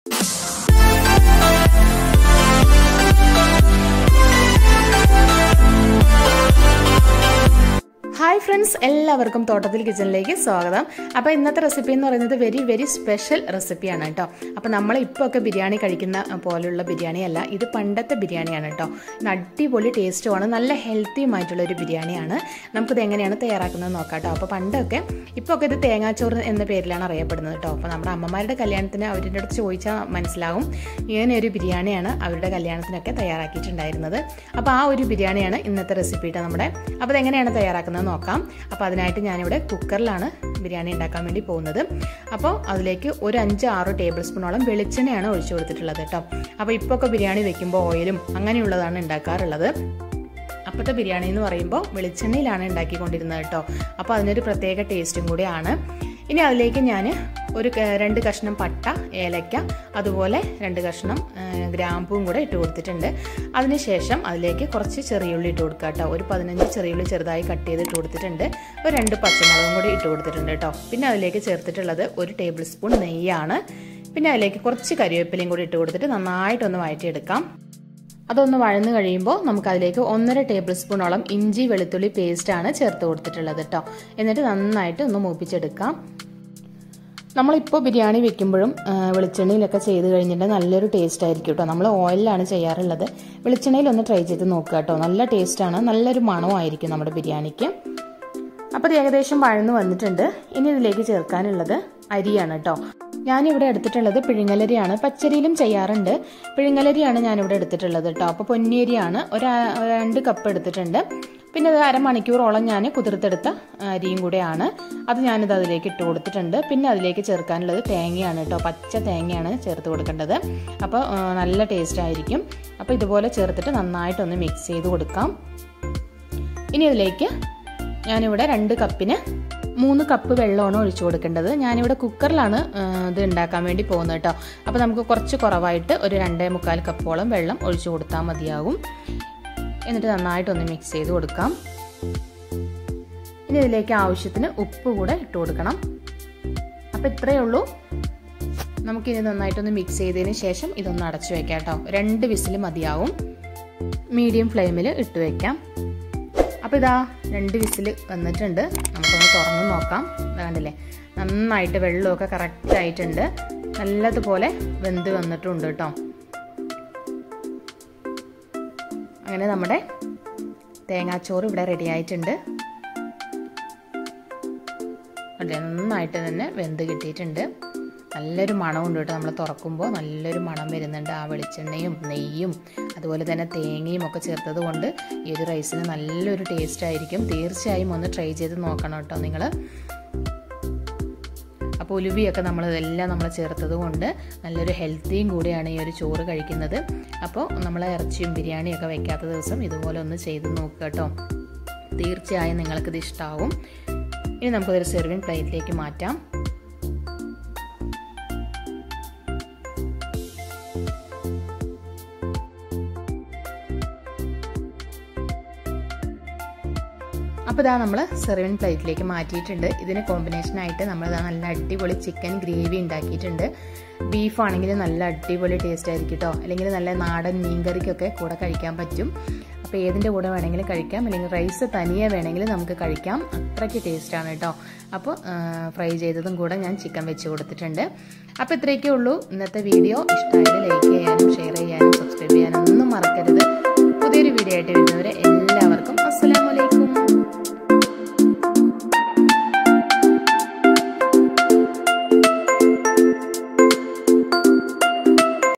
hi friends എല്ലാവർക്കും തോട്ടത്തിൽ കിച്ചണിലേക്ക് സ്വാഗതം അപ്പോൾ ഇന്നത്തെ റെസിപ്പി എന്ന് പറയുന്നത് വെരി വെരി സ്പെഷ്യൽ റെസിപ്പിയാണ് കേട്ടോ അപ്പോൾ നമ്മൾ ഇപ്പോൾ ഒക്കെ ബിരിയാണി കഴിക്കുന്ന പോലുള്ള ബിരിയാണി അല്ല ഇത് പണ്ടത്തെ ബിരിയാണിയാണ് കേട്ടോ ഇത് അടിപൊളി ടേസ്റ്റുമാണ് നല്ല ഹെൽത്തിയുമായിട്ടുള്ള ഒരു ബിരിയാണിയാണ് നമുക്കിത് എങ്ങനെയാണ് തയ്യാറാക്കുന്നത് നോക്കാം കേട്ടോ അപ്പോൾ പണ്ടൊക്കെ ഇപ്പോൾ ഒക്കെ ഇത് തേങ്ങാച്ചോറ് എന്ന പേരിലാണ് അറിയപ്പെടുന്നത് കേട്ടോ അപ്പോൾ നമ്മുടെ അമ്മമാരുടെ കല്യാണത്തിന് അവരുടെ അടുത്ത് ചോദിച്ചാൽ മനസ്സിലാവും ഇങ്ങനെ ഒരു ബിരിയാണിയാണ് അവരുടെ കല്യാണത്തിനൊക്കെ തയ്യാറാക്കിയിട്ടുണ്ടായിരുന്നത് അപ്പോൾ ആ ഒരു ബിരിയാണിയാണ് ഇന്നത്തെ റെസിപ്പി കേട്ടോ നമ്മുടെ അപ്പോൾ അതെങ്ങനെയാണ് തയ്യാറാക്കുന്നത് നോക്കാം അപ്പോൾ അതിനായിട്ട് ഞാനിവിടെ കുക്കറിലാണ് ബിരിയാണി ഉണ്ടാക്കാൻ വേണ്ടി പോകുന്നത് അപ്പോൾ അതിലേക്ക് ഒരു അഞ്ച് ആറ് ടേബിൾ സ്പൂണോളം വെളിച്ചെണ്ണയാണ് ഒഴിച്ചു കൊടുത്തിട്ടുള്ളത് കേട്ടോ അപ്പോൾ ഇപ്പോൾ ഒക്കെ ബിരിയാണി വെക്കുമ്പോൾ ഓയിലും അങ്ങനെയുള്ളതാണ് ഉണ്ടാക്കാറുള്ളത് അപ്പോഴത്തെ ബിരിയാണി എന്ന് പറയുമ്പോൾ വെളിച്ചെണ്ണയിലാണ് ഉണ്ടാക്കിക്കൊണ്ടിരുന്നത് കേട്ടോ അപ്പോൾ അതിനൊരു പ്രത്യേക ടേസ്റ്റും കൂടിയാണ് ഇനി അതിലേക്ക് ഞാൻ ഒരു രണ്ട് കഷ്ണം പട്ട ഏലക്ക അതുപോലെ രണ്ട് കഷ്ണം ഗ്രാമ്പും കൂടെ ഇട്ട് കൊടുത്തിട്ടുണ്ട് അതിനുശേഷം അതിലേക്ക് കുറച്ച് ചെറിയുള്ളി ഇട്ട് കൊടുക്കുക കേട്ടോ ഒരു പതിനഞ്ച് ചെറിയുള്ളി ചെറുതായി കട്ട് ചെയ്ത് ഇട്ട് കൊടുത്തിട്ടുണ്ട് ഒരു രണ്ട് പച്ചമുളകും കൂടി ഇട്ട് കൊടുത്തിട്ടുണ്ട് കേട്ടോ പിന്നെ അതിലേക്ക് ചേർത്തിട്ടുള്ളത് ഒരു ടേബിൾ സ്പൂൺ നെയ്യാണ് പിന്നെ അതിലേക്ക് കുറച്ച് കരിവേപ്പിലയും കൂടി ഇട്ട് കൊടുത്തിട്ട് നന്നായിട്ടൊന്ന് വഴറ്റിയെടുക്കാം അതൊന്ന് വഴന്നു കഴിയുമ്പോൾ നമുക്ക് അതിലേക്ക് ഒന്നര ടേബിൾ സ്പൂണോളം ഇഞ്ചി വെളുത്തുള്ളി പേസ്റ്റാണ് ചേർത്ത് കൊടുത്തിട്ടുള്ളത് കേട്ടോ എന്നിട്ട് നന്നായിട്ട് ഒന്ന് മൂപ്പിച്ചെടുക്കാം നമ്മളിപ്പോൾ ബിരിയാണി വെക്കുമ്പോഴും വെളിച്ചെണ്ണയിലൊക്കെ ചെയ്ത് കഴിഞ്ഞിട്ടുണ്ടെങ്കിൽ നല്ലൊരു ടേസ്റ്റ് ആയിരിക്കും കേട്ടോ നമ്മൾ ഓയിലാണ് ചെയ്യാറുള്ളത് വെളിച്ചെണ്ണയിൽ ഒന്ന് ട്രൈ ചെയ്ത് നോക്കുക കേട്ടോ നല്ല ടേസ്റ്റാണ് നല്ലൊരു മണമായിരിക്കും നമ്മുടെ ബിരിയാണിക്ക് അപ്പോൾ ഇത് ഏകദേശം വഴന്നു വന്നിട്ടുണ്ട് ഇനി ഇതിലേക്ക് ചേർക്കാനുള്ളത് അരിയാണ് കേട്ടോ ഞാനിവിടെ എടുത്തിട്ടുള്ളത് പിഴുങ്ങലരിയാണ് പച്ചരിയിലും ചെയ്യാറുണ്ട് പിഴുങ്ങലരിയാണ് ഞാനിവിടെ എടുത്തിട്ടുള്ളത് കേട്ടോ അപ്പോൾ പൊന്നിയരിയാണ് ഒരു രണ്ട് കപ്പ് എടുത്തിട്ടുണ്ട് പിന്നെ ഇത് അരമണിക്കൂറോളം ഞാൻ കുതിർത്തെടുത്ത അരിയും കൂടെയാണ് അത് ഞാനിത് അതിലേക്ക് ഇട്ട് കൊടുത്തിട്ടുണ്ട് പിന്നെ അതിലേക്ക് ചേർക്കാനുള്ളത് തേങ്ങയാണ് കേട്ടോ പച്ച തേങ്ങയാണ് ചേർത്ത് കൊടുക്കേണ്ടത് അപ്പോൾ നല്ല ടേസ്റ്റ് ആയിരിക്കും അപ്പോൾ ഇതുപോലെ ചേർത്തിട്ട് നന്നായിട്ടൊന്ന് മിക്സ് ചെയ്ത് കൊടുക്കാം ഇനി ഇതിലേക്ക് ഞാനിവിടെ രണ്ട് കപ്പിന് മൂന്ന് കപ്പ് വെള്ളമാണ് ഒഴിച്ചു കൊടുക്കേണ്ടത് ഞാനിവിടെ കുക്കറിലാണ് ഇത് ഉണ്ടാക്കാൻ വേണ്ടി പോകുന്നത് കേട്ടോ അപ്പോൾ നമുക്ക് കുറച്ച് കുറവായിട്ട് ഒരു രണ്ടേ മുക്കാൽ കപ്പോളം വെള്ളം ഒഴിച്ചു കൊടുത്താൽ മതിയാകും എന്നിട്ട് നന്നായിട്ടൊന്ന് മിക്സ് ചെയ്ത് കൊടുക്കാം ഇനി ഇതിലേക്ക് ആവശ്യത്തിന് ഉപ്പ് കൂടെ ഇട്ട് കൊടുക്കണം അപ്പോൾ ഇത്രയേ ഉള്ളൂ നമുക്കിനി നന്നായിട്ടൊന്ന് മിക്സ് ചെയ്തതിന് ശേഷം ഇതൊന്ന് അടച്ചു വെക്കാം കേട്ടോ രണ്ട് വിസിൽ മതിയാവും മീഡിയം ഫ്ലെയിമിൽ ഇട്ട് വെക്കാം അപ്പോൾ ഇതാ രണ്ട് വിസിൽ വന്നിട്ടുണ്ട് നമുക്കൊന്ന് തുറന്ന് നോക്കാം കണ്ടില്ലേ നന്നായിട്ട് വെള്ളമൊക്കെ കറക്റ്റ് ആയിട്ടുണ്ട് നല്ലതുപോലെ വെന്ത് വന്നിട്ടുണ്ട് കേട്ടോ അങ്ങനെ നമ്മുടെ തേങ്ങാച്ചോറ് ഇവിടെ റെഡി ആയിട്ടുണ്ട് അല്ലേ നന്നായിട്ട് തന്നെ വെന്ത് കിട്ടിയിട്ടുണ്ട് നല്ലൊരു മണമുണ്ട് കേട്ടോ നമ്മൾ തുറക്കുമ്പോൾ നല്ലൊരു മണം വരുന്നുണ്ട് ആ വെളിച്ചെണ്ണയും നെയ്യും അതുപോലെ തന്നെ തേങ്ങയും ഒക്കെ ചേർത്തത് കൊണ്ട് ഈ ഒരു റൈസിന് നല്ലൊരു ടേസ്റ്റ് ആയിരിക്കും തീർച്ചയായും ഒന്ന് ട്രൈ ചെയ്ത് നോക്കണം കേട്ടോ നിങ്ങൾ അപ്പോൾ ഉലുവിയൊക്കെ നമ്മൾ ഇതെല്ലാം നമ്മൾ ചേർത്തത് കൊണ്ട് നല്ലൊരു ഹെൽത്തിയും കൂടിയാണ് ഈ ഒരു ചോറ് കഴിക്കുന്നത് അപ്പോൾ നമ്മൾ ഇറച്ചിയും ബിരിയാണിയൊക്കെ വെക്കാത്ത ദിവസം ഇതുപോലെ ഒന്ന് ചെയ്ത് നോക്കുക കേട്ടോ തീർച്ചയായും നിങ്ങൾക്കിത് ഇഷ്ടമാവും ഇനി നമുക്കതൊരു സെർവിങ് പ്ലേറ്റിലേക്ക് മാറ്റാം അപ്പോൾ ഇതാ നമ്മൾ സെർവിങ് പ്ലേറ്റിലേക്ക് മാറ്റിയിട്ടുണ്ട് ഇതിന് കോമ്പിനേഷനായിട്ട് നമ്മൾ നല്ല അടിപൊളി ചിക്കൻ ഗ്രേവി ഉണ്ടാക്കിയിട്ടുണ്ട് ബീഫ് ആണെങ്കിൽ നല്ല അടിപൊളി ടേസ്റ്റ് ആയിരിക്കും കേട്ടോ അല്ലെങ്കിൽ നല്ല നാടൻ മീൻകറിക്കൊക്കെ കൂടെ കഴിക്കാൻ പറ്റും അപ്പോൾ ഏതിൻ്റെ കൂടെ വേണമെങ്കിലും കഴിക്കാം അല്ലെങ്കിൽ റൈസ് തനിയെ വേണമെങ്കിൽ നമുക്ക് കഴിക്കാം അത്രയ്ക്ക് ടേസ്റ്റാണ് കേട്ടോ അപ്പോൾ ഫ്രൈ ചെയ്തതും കൂടെ ഞാൻ ചിക്കൻ വെച്ച് കൊടുത്തിട്ടുണ്ട് അപ്പോൾ ഇത്രയൊക്കെ ഉള്ളൂ ഇന്നത്തെ വീഡിയോ ഇഷ്ടമായാലും ലൈക്ക് ചെയ്യാനും ഷെയർ ചെയ്യാനും സബ്സ്ക്രൈബ് ചെയ്യാനും ഒന്നും മറക്കരുത്